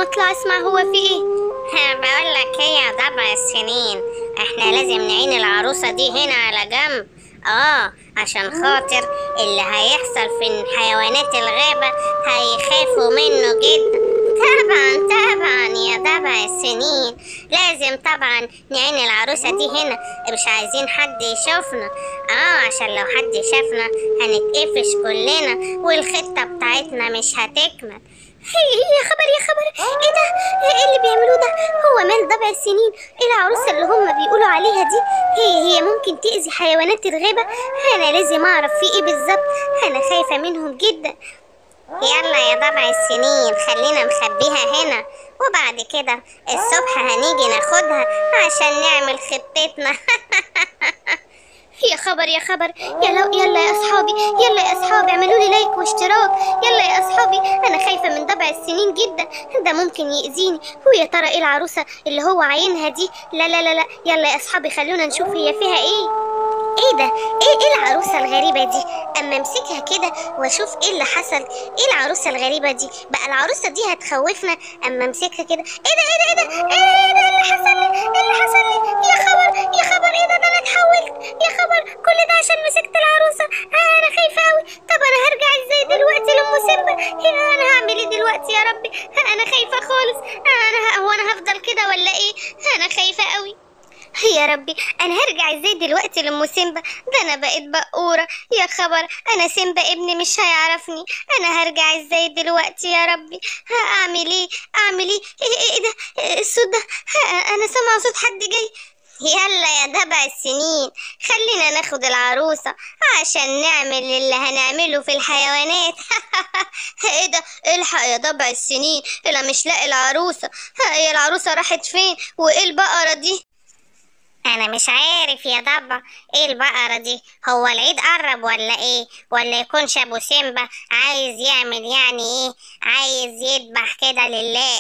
لما اطلع اسمع هو في ايه ها بقول لك ايه يا ضبع السنين احنا لازم نعين العروسة دي هنا على جنب اه عشان خاطر اللي هيحصل في حيوانات الغابة هيخافوا منه جدا طبعا طبعا يا ضبع السنين لازم طبعا نعين العروسة دي هنا مش عايزين حد يشوفنا اه عشان لو حد شافنا هنتقفش كلنا والخطة بتاعتنا مش هتكمل هي يا خبر يا خبر ايه ده ايه اللي بيعملوه ده هو مال ضبع السنين ايه العروسه اللي هم بيقولوا عليها دي هي هي ممكن تاذي حيوانات الغابه انا لازم اعرف في ايه بالظبط انا خايفه منهم جدا يلا يا ضبع السنين خلينا نخبيها هنا وبعد كده الصبح هنيجي ناخدها عشان نعمل خطتنا يا خبر يا خبر يلا يلا يا اصحابي يلا يا اصحابي اعملوا لي لايك واشتراك يلا يا اصحابي انا خايفه من ضبع السنين جدا ده ممكن يأذيني ويا ترى ايه العروسه اللي هو عاينها دي لا لا لا لا يلا يا اصحابي خلونا نشوف هي فيها ايه ايه ده ايه ايه العروسه الغريبه دي اما امسكها كده واشوف ايه اللي حصل ايه العروسه الغريبه دي بقى العروسه دي هتخوفنا اما امسكها كده ايه ده ايه ده ايه ده ايه ده, إيه ده اللي حصل لي ايه اللي حصل لي يا خبر يا خبر ايه ده ده انا اتحولت يا خبر كل ده عشان مسكت العروسه آه انا خايفه قوي طب انا هرجع ازاي دلوقتي لام سيمبا يا انا هعمل ايه دلوقتي يا ربي آه انا خايفه خالص آه انا ه- هو انا هفضل كده ولا ايه انا خايفه قوي يا ربي انا هرجع ازاي دلوقتي لام سيمبا ده انا بقيت بقوره يا خبر انا سيمبا ابني مش هيعرفني انا هرجع ازاي دلوقتي يا ربي هعمل ايه اعمل ايه ايه, إيه ده إيه الصوت ده ها، انا سامعه صوت حد جاي يلا يا ضبع السنين خلينا ناخد العروسة عشان نعمل اللي هنعمله في الحيوانات ايه ده الحق يا ضبع السنين انا مش لاقي العروسه ها، هي العروسه راحت فين وايه البقره دي انا مش عارف يا ضبع ايه البقرة دي هو العيد قرب ولا ايه ولا يكونش ابو سيمبا عايز يعمل يعني ايه عايز يذبح كده لله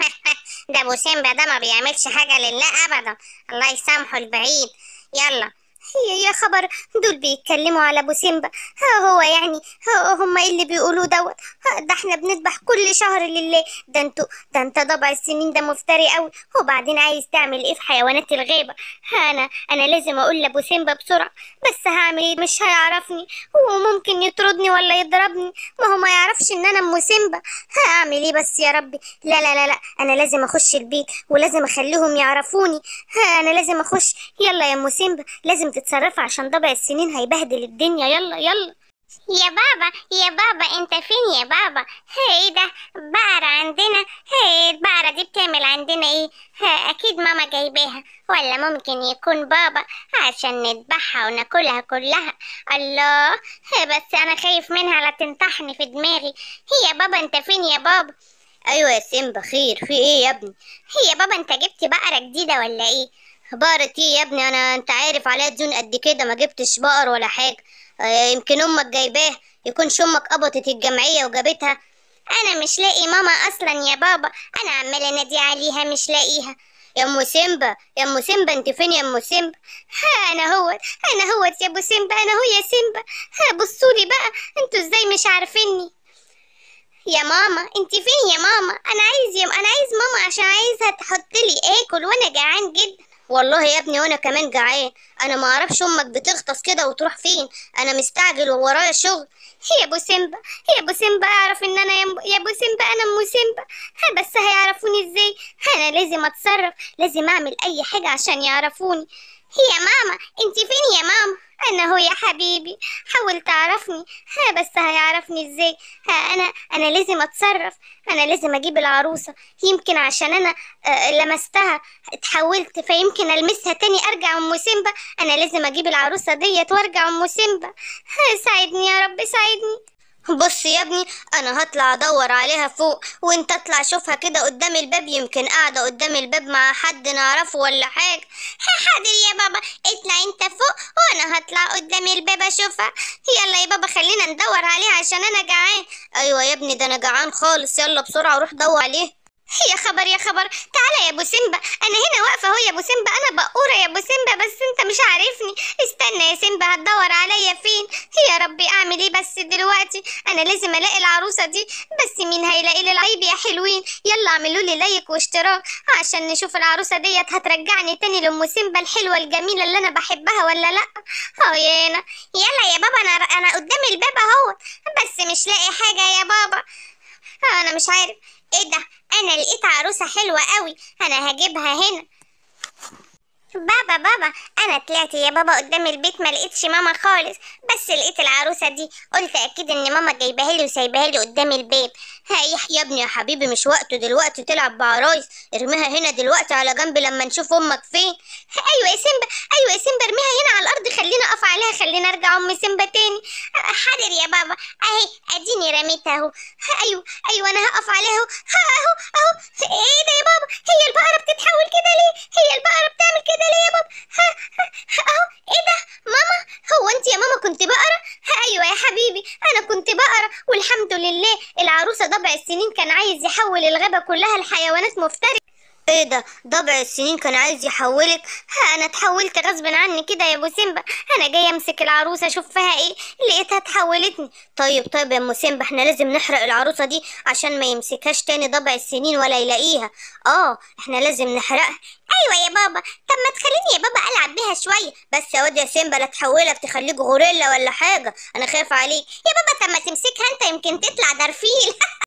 ده ابو سيمبا ده ما بيعملش حاجة لله ابدا الله يسامحه البعيد يلا يا يا خبر دول بيتكلموا على ابو سيمبا ها هو يعني ها هم ايه اللي بيقولوه دوت ها ده احنا بنذبح كل شهر لله ده انتوا ده انت ضبع السنين ده مفتري قوي وبعدين عايز تعمل ايه في حيوانات الغابه ها انا انا لازم اقول لابو سيمبا بسرعه بس هعمل ايه مش هيعرفني وممكن يطردني ولا يضربني ما هو ما يعرفش ان انا ام سيمبا هعمل ايه بس يا ربي لا لا لا لا انا لازم اخش البيت ولازم اخليهم يعرفوني ها انا لازم اخش يلا يا ام سيمبا لازم تتصرفي عشان ضبع السنين هيبهدل الدنيا يلا يلا يا بابا يا بابا انت فين يا بابا ايه ده بقرة عندنا هي البقرة دي بتعمل عندنا ايه ها اكيد ماما جايباها ولا ممكن يكون بابا عشان نذبحها وناكلها كلها الله ها بس انا خايف منها لا تنطحني في دماغي هي بابا انت فين يا بابا ايوه يا سيمبا خير في ايه يا ابني هي بابا انت جبت بقرة جديدة ولا ايه بقرة ايه يا ابني انا انت عارف عليها ديون قد كده ما جبتش بقر ولا حاجه آه، يمكن امك جايباه يكونش امك قبضت الجمعيه وجابتها انا مش لاقي ماما اصلا يا بابا انا عمالة انادي عليها مش لاقيها يا ام سيمبا يا ام سيمبا انت فين يا ام سيمبا ها انا هوت انا هوت يا ابو سيمبا انا هو يا سيمبا ها بصولي بقى انتوا ازاي مش عارفيني يا ماما انت فين يا ماما انا عايز يا انا عايز ماما عشان عايزها تحط لي اكل وانا جعان جدا والله يا ابني وانا كمان جعان انا ما اعرفش امك بتغطس كده وتروح فين انا مستعجل وورايا شغل يا ابو سيمبا يا ابو سيمبا اعرف ان انا يا م- يا ابو سيمبا انا ام سيمبا ها بس هيعرفوني ازاي انا لازم اتصرف لازم اعمل اي حاجه عشان يعرفوني يا ماما انت فين يا ماما انا هو يا حبيبي حاول تعرفني ها بس هيعرفني ازاي ها انا انا لازم اتصرف انا لازم اجيب العروسه يمكن عشان انا آه، لمستها اتحولت فيمكن المسها تاني ارجع ام سيمبا انا لازم اجيب العروسه ديت وارجع ام سيمبا ها ساعدني يا رب ساعدني بص يا ابني انا هطلع ادور عليها فوق وانت اطلع شوفها كده قدام الباب يمكن قاعده قدام الباب مع حد نعرفه ولا حاجه حاضر يا بابا اطلع انت فوق وانا هطلع قدام الباب اشوفها يلا يا بابا خلينا ندور عليها عشان انا جعان ايوه يا ابني ده انا جعان خالص يلا بسرعه روح دور عليه يا خبر يا خبر تعالى يا ابو سيمبا انا هنا واقفه اهو يا ابو سيمبا انا بقوره يا ابو سيمبا بس انت مش عارفني استنى يا سيمبا هتدور عليا فين يا ربي اعمل ايه بس دلوقتي انا لازم الاقي العروسه دي بس مين هيلاقي لي العيب يا حلوين يلا اعملوا لي لايك واشتراك عشان نشوف العروسه ديت هترجعني تاني لام سيمبا الحلوه الجميله اللي انا بحبها ولا لا اه يا انا يلا يا بابا انا انا قدام الباب اهو بس مش لاقي حاجه يا بابا انا مش عارف ايه ده انا لقيت عروسه حلوه قوي انا هجيبها هنا بابا بابا انا طلعت يا بابا قدام البيت ما لقيتش ماما خالص بس لقيت العروسه دي قلت اكيد ان ماما جايباها لي وسايباها لي قدام الباب هاي يا ابني يا حبيبي مش وقته دلوقتي تلعب بعرايس ارميها هنا دلوقتي على جنب لما نشوف امك فين ايوه يا سيمبا ايوه يا سيمبا ارميها هنا على الارض خلينا اقف عليها خلينا ارجع ام سيمبا تاني حاضر يا بابا اهي اديني رميتها اهو ايوه ايوه انا هقف عليها اهو اهو اهو ايه ده يا بابا هي البقره بتتحول كده ليه هي البقره بتعمل كده ليه يا بابا اهو ايه ده ماما هو انت يا ماما كنت بقره ايوه يا حبيبي انا كنت بقره والحمد لله العروسه ضبع السنين كان عايز يحول الغابه كلها لحيوانات مفترسه ايه ده ضبع السنين كان عايز يحولك ها انا اتحولت غصب عني كده يا ابو سيمبا انا جايه امسك العروسه اشوف فيها ايه لقيتها اتحولتني طيب طيب يا ام سيمبا احنا لازم نحرق العروسه دي عشان ما يمسكهاش تاني ضبع السنين ولا يلاقيها اه احنا لازم نحرقها ايوه يا بابا طب ما تخليني يا بابا العب بيها شويه بس يا واد يا سيمبا لا تحولك تخليك غوريلا ولا حاجه انا خايف عليك يا بابا طب ما تمسكها انت يمكن تطلع درفيل